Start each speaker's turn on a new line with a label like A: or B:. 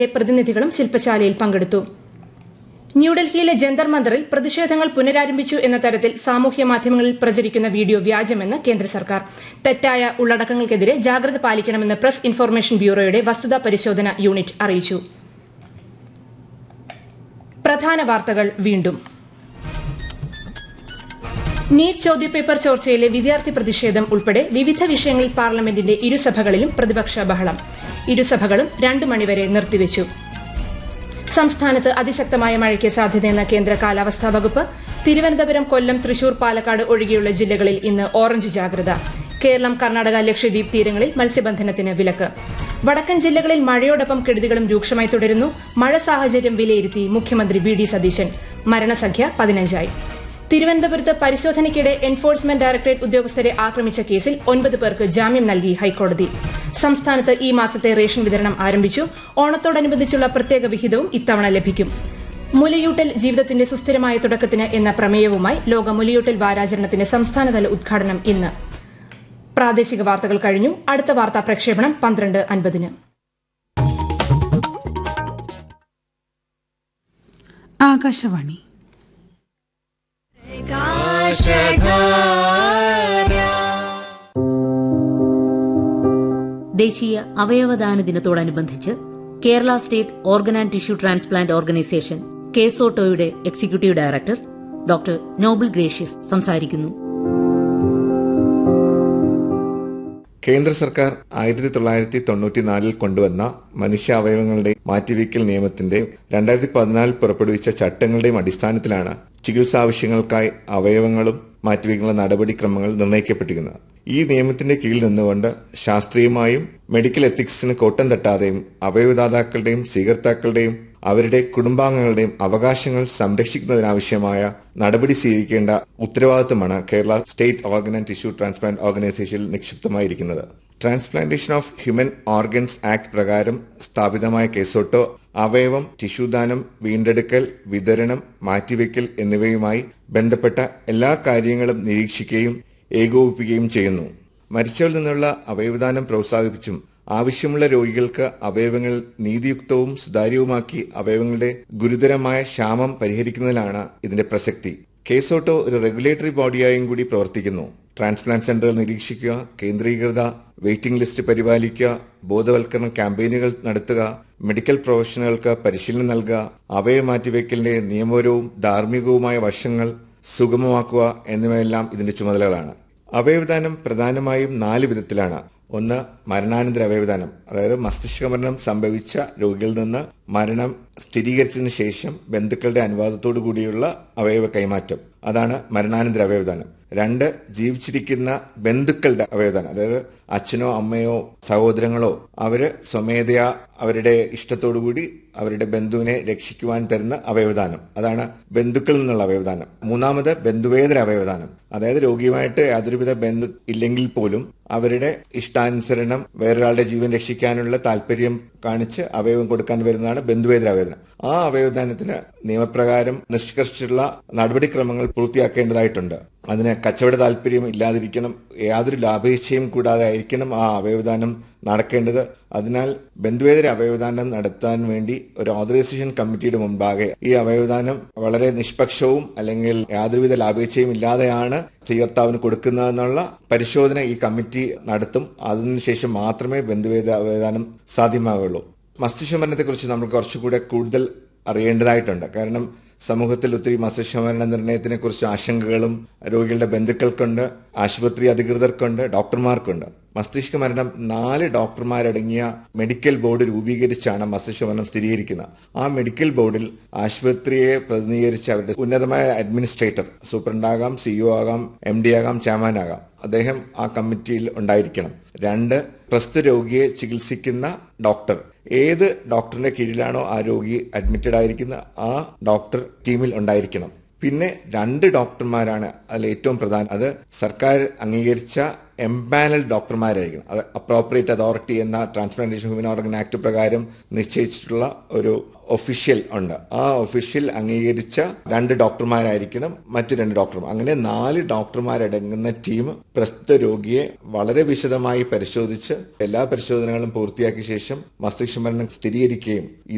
A: പ്രതിനിധികളും ശില്പശാലയിൽ പങ്കെടുത്തു ന്യൂഡൽഹിയിലെ ജന്തർ മന്ദറിൽ പ്രതിഷേധങ്ങൾ പുനരാരംഭിച്ചു എന്ന തരത്തിൽ സാമൂഹ്യ മാധ്യമങ്ങളിൽ പ്രചരിക്കുന്ന വീഡിയോ വ്യാജമെന്ന് കേന്ദ്ര സർക്കാർ തെറ്റായ ഉള്ളടക്കങ്ങൾക്കെതിരെ ജാഗ്രത പാലിക്കണമെന്ന് പ്രസ് ഇൻഫർമേഷൻ ബ്യൂറോയുടെ വസ്തുതാ പരിശോധന യൂണിറ്റ് അറിയിച്ചു പ്രധാന വാർത്തകൾ വീണ്ടും നീറ്റ് ചോദ്യപേപ്പർ ചോർച്ചയിലെ വിദ്യാർത്ഥി പ്രതിഷേധം ഉൾപ്പെടെ വിവിധ വിഷയങ്ങളിൽ പാർലമെന്റിന്റെ ഇരുസഭകളിലും പ്രതിപക്ഷ ബഹളം ഇരുസഭകളും രണ്ടു മണിവരെ നിർത്തിവച്ചു സംസ്ഥാനത്ത് അതിശക്തമായ മഴയ്ക്ക് സാധ്യതയെന്ന കേന്ദ്ര കാലാവസ്ഥാ വകുപ്പ് തിരുവനന്തപുരം കൊല്ലം തൃശൂർ പാലക്കാട് ഒഴികെയുള്ള ജില്ലകളിൽ ഇന്ന് ഓറഞ്ച് ജാഗ്രത കേരളം കർണാടക ലക്ഷദ്വീപ് തീരങ്ങളിൽ മത്സ്യബന്ധനത്തിന് വിലക്ക് വടക്കൻ ജില്ലകളിൽ മഴയോടൊപ്പം കെടുതികളും രൂക്ഷമായി തുടരുന്നു മഴ സാഹചര്യം വിലയിരുത്തി മുഖ്യമന്ത്രി വി ഡി സതീശൻ മരണസംഖ്യ പതിനഞ്ചായി തിരുവനന്തപുരത്ത് പരിശോധനയ്ക്കിടെ എൻഫോഴ്സ്മെന്റ് ഡയറക്ടറേറ്റ് ഉദ്യോഗസ്ഥരെ ആക്രമിച്ച കേസിൽ ഒൻപത് പേർക്ക് ജാമ്യം നൽകി ഹൈക്കോടതി സംസ്ഥാനത്ത് ഈ മാസത്തെ റേഷൻ വിതരണം ആരംഭിച്ചു ഓണത്തോടനുബന്ധിച്ചുള്ള പ്രത്യേക വിഹിതവും ഇത്തവണ ലഭിക്കും മുലയൂട്ടൽ ജീവിതത്തിന്റെ സുസ്ഥിരമായ തുടക്കത്തിന് എന്ന പ്രമേയവുമായി ലോക മുലയൂട്ടൽ വാരാചരണത്തിന്റെ സംസ്ഥാനതല ഉദ്ഘാടനം ഇന്ന് പ്രാദേശിക വാർത്തകൾ കഴിഞ്ഞു അടുത്ത വാർത്താ പ്രക്ഷേപണം പന്ത്രണ്ട് അൻപതിന്
B: ആകാശവാണി
C: ദേശീയ അവയവദാന ദിനത്തോടനുബന്ധിച്ച് Kerala state organ and tissue transplant organisation കേസോട്ടോയുടെ executive director doctor Noble Gracious സംസാരിക്കുന്നു
D: കേന്ദ്ര സർക്കാർ ആയിരത്തി തൊള്ളായിരത്തി തൊണ്ണൂറ്റിനാലിൽ കൊണ്ടുവന്ന മനുഷ്യാവയവങ്ങളുടെ മാറ്റിവെക്കൽ നിയമത്തിന്റെ രണ്ടായിരത്തി പതിനാലിൽ പുറപ്പെടുവിച്ച ചട്ടങ്ങളുടെയും അടിസ്ഥാനത്തിലാണ് ചികിത്സാവശ്യങ്ങൾക്കായി അവയവങ്ങളും മാറ്റിവെക്കുന്ന നടപടിക്രമങ്ങൾ നിർണ്ണയിക്കപ്പെട്ടിരിക്കുന്നത് ഈ നിയമത്തിന്റെ കീഴിൽ നിന്നുകൊണ്ട് ശാസ്ത്രീയമായും മെഡിക്കൽ എത്തിക്സിന് കോട്ടം തട്ടാതെയും അവയവദാതാക്കളുടെയും സ്വീകർത്താക്കളുടെയും അവരുടെ കുടുംബാംഗങ്ങളുടെയും അവകാശങ്ങൾ സംരക്ഷിക്കുന്നതിനാവശ്യമായ നടപടി സ്വീകരിക്കേണ്ട ഉത്തരവാദിത്തമാണ് Kerala state organ and tissue transplant ഓർഗനൈസേഷനിൽ നിക്ഷിപ്തമായിരിക്കുന്നത് transplantation of human organs act പ്രകാരം സ്ഥാപിതമായ കേസോട്ടോ അവയവം ടിഷ്യൂദാനം വീണ്ടെടുക്കൽ വിതരണം മാറ്റിവെക്കൽ എന്നിവയുമായി ബന്ധപ്പെട്ട എല്ലാ കാര്യങ്ങളും നിരീക്ഷിക്കുകയും ഏകോപിപ്പിക്കുകയും ചെയ്യുന്നു മരിച്ചവരിൽ നിന്നുള്ള അവയവദാനം പ്രോത്സാഹിപ്പിച്ചും ആവശ്യമുള്ള രോഗികൾക്ക് അവയവങ്ങൾ നീതിയുക്തവും സുതാര്യവുമാക്കി അവയവങ്ങളുടെ ഗുരുതരമായ ക്ഷാമം പരിഹരിക്കുന്നതിലാണ് ഇതിന്റെ പ്രസക്തി കേസോട്ടോ ഒരു റെഗുലേറ്ററി ബോഡിയായും കൂടി പ്രവർത്തിക്കുന്നു ട്രാൻസ്പ്ലാന്റ് സെന്ററുകൾ നിരീക്ഷിക്കുക കേന്ദ്രീകൃത വെയിറ്റിംഗ് ലിസ്റ്റ് പരിപാലിക്കുക ബോധവൽക്കരണ ക്യാമ്പയിനുകൾ നടത്തുക മെഡിക്കൽ പ്രൊഫഷണലുകൾക്ക് പരിശീലനം നൽകുക അവയവ മാറ്റിവെക്കലിന്റെ നിയമപരവും ധാർമ്മികവുമായ വശങ്ങൾ സുഗമമാക്കുക എന്നിവയെല്ലാം ഇതിന്റെ ചുമതലകളാണ് അവയവദാനം പ്രധാനമായും നാല് വിധത്തിലാണ് ഒന്ന് മരണാനന്തര അവയവദാനം അതായത് മസ്തിഷ്ക മരണം സംഭവിച്ച രോഗികളിൽ നിന്ന് മരണം സ്ഥിരീകരിച്ചതിന് ശേഷം ബന്ധുക്കളുടെ അനുവാദത്തോടു കൂടിയുള്ള അവയവ കൈമാറ്റം അതാണ് മരണാനന്തര അവയവദാനം രണ്ട് ജീവിച്ചിരിക്കുന്ന ബന്ധുക്കളുടെ അവയവദാനം അതായത് അച്ഛനോ അമ്മയോ സഹോദരങ്ങളോ അവര് സ്വമേധയാ അവരുടെ ഇഷ്ടത്തോടുകൂടി അവരുടെ ബന്ധുവിനെ രക്ഷിക്കുവാൻ തരുന്ന അവയവദാനം അതാണ് ബന്ധുക്കളിൽ നിന്നുള്ള അവയവദാനം മൂന്നാമത് ബന്ധുവേതര അവയവദാനം അതായത് രോഗിയുമായിട്ട് യാതൊരുവിധ ബന്ധു ഇല്ലെങ്കിൽ പോലും അവരുടെ ഇഷ്ടാനുസരണം വേറൊരാളുടെ ജീവൻ രക്ഷിക്കാനുള്ള താല്പര്യം കാണിച്ച് അവയവം കൊടുക്കാൻ വരുന്നതാണ് ബന്ധുവേതര അവയവദാനം ആ അവയവദാനത്തിന് നിയമപ്രകാരം നിഷ്കർഷിച്ചുള്ള നടപടിക്രമങ്ങൾ പൂർത്തിയാക്കേണ്ടതായിട്ടുണ്ട് അതിന് കച്ചവട താല്പര്യം ഇല്ലാതിരിക്കണം യാതൊരു ലാഭേച്ഛയും കൂടാതെ ആയിരിക്കണം ആ അവയവദാനം നടക്കേണ്ടത് അതിനാൽ ബന്ധുവേതര അവയവദാനം നടത്താൻ വേണ്ടി ഒരു ഓതറൈസേഷൻ കമ്മിറ്റിയുടെ മുൻപാകെ ഈ അവയവദാനം വളരെ നിഷ്പക്ഷവും അല്ലെങ്കിൽ യാതൊരുവിധ ലാഭേച്ഛയും ഇല്ലാതെയാണ് സ്വീകർത്താവിന് കൊടുക്കുന്നതെന്നുള്ള പരിശോധന ഈ കമ്മിറ്റി നടത്തും അതിനുശേഷം മാത്രമേ ബന്ധുവേദ അവയവദാനം സാധ്യമാകുള്ളൂ മസ്തിഷ്ക മരണത്തെക്കുറിച്ച് നമ്മൾ കുറച്ചുകൂടെ കൂടുതൽ അറിയേണ്ടതായിട്ടുണ്ട് കാരണം സമൂഹത്തിൽ ഒത്തിരി മസ്തിഷ്കമരണ നിർണയത്തിനെ കുറിച്ച് ആശങ്കകളും രോഗികളുടെ ബന്ധുക്കൾക്കുണ്ട് ആശുപത്രി അധികൃതർക്കുണ്ട് ഡോക്ടർമാർക്കുണ്ട് മസ്തിഷ്ക മരണം നാല് ഡോക്ടർമാരടങ്ങിയ മെഡിക്കൽ ബോർഡ് രൂപീകരിച്ചാണ് മസ്തിഷ്ക മരണം സ്ഥിരീകരിക്കുന്നത് ആ മെഡിക്കൽ ബോർഡിൽ ആശുപത്രിയെ പ്രതിനിധീകരിച്ച് അവരുടെ ഉന്നതമായ അഡ്മിനിസ്ട്രേറ്റർ സൂപ്രണ്ടാകാം സിഇഒ ആകാം എം ഡി ആകാം ചെയർമാൻ ആകാം അദ്ദേഹം ആ കമ്മിറ്റിയിൽ ഉണ്ടായിരിക്കണം രണ്ട് പ്രസ്തുത രോഗിയെ ചികിത്സിക്കുന്ന ഡോക്ടർ ഏത് ഡോക്ടറിന്റെ കീഴിലാണോ ആ രോഗി അഡ്മിറ്റഡ് ആയിരിക്കുന്ന ആ ഡോക്ടർ ടീമിൽ ഉണ്ടായിരിക്കണം പിന്നെ രണ്ട് ഡോക്ടർമാരാണ് അതിൽ ഏറ്റവും പ്രധാനം അത് സർക്കാർ അംഗീകരിച്ച എംപാനൽ ഡോക്ടർമാരായിരിക്കണം അത് അപ്രോപ്രിയേറ്റ് അതോറിറ്റി എന്ന ട്രാൻസ്പ്ലാന്റേഷൻ ഹ്യൂമൻ ഓർഗൻ ആക്ട് പ്രകാരം നിശ്ചയിച്ചിട്ടുള്ള ഒരു ഒഫീഷ്യൽ ഉണ്ട് ആ ഒഫീഷ്യൽ അംഗീകരിച്ച രണ്ട് ഡോക്ടർമാരായിരിക്കണം മറ്റു രണ്ട് ഡോക്ടർമാർ അങ്ങനെ നാല് ഡോക്ടർമാരടങ്ങുന്ന ടീം പ്രസ്തുത രോഗിയെ വളരെ വിശദമായി പരിശോധിച്ച് എല്ലാ പരിശോധനകളും പൂർത്തിയാക്കിയ ശേഷം മസ്തിഷ്ക മരണം സ്ഥിരീകരിക്കുകയും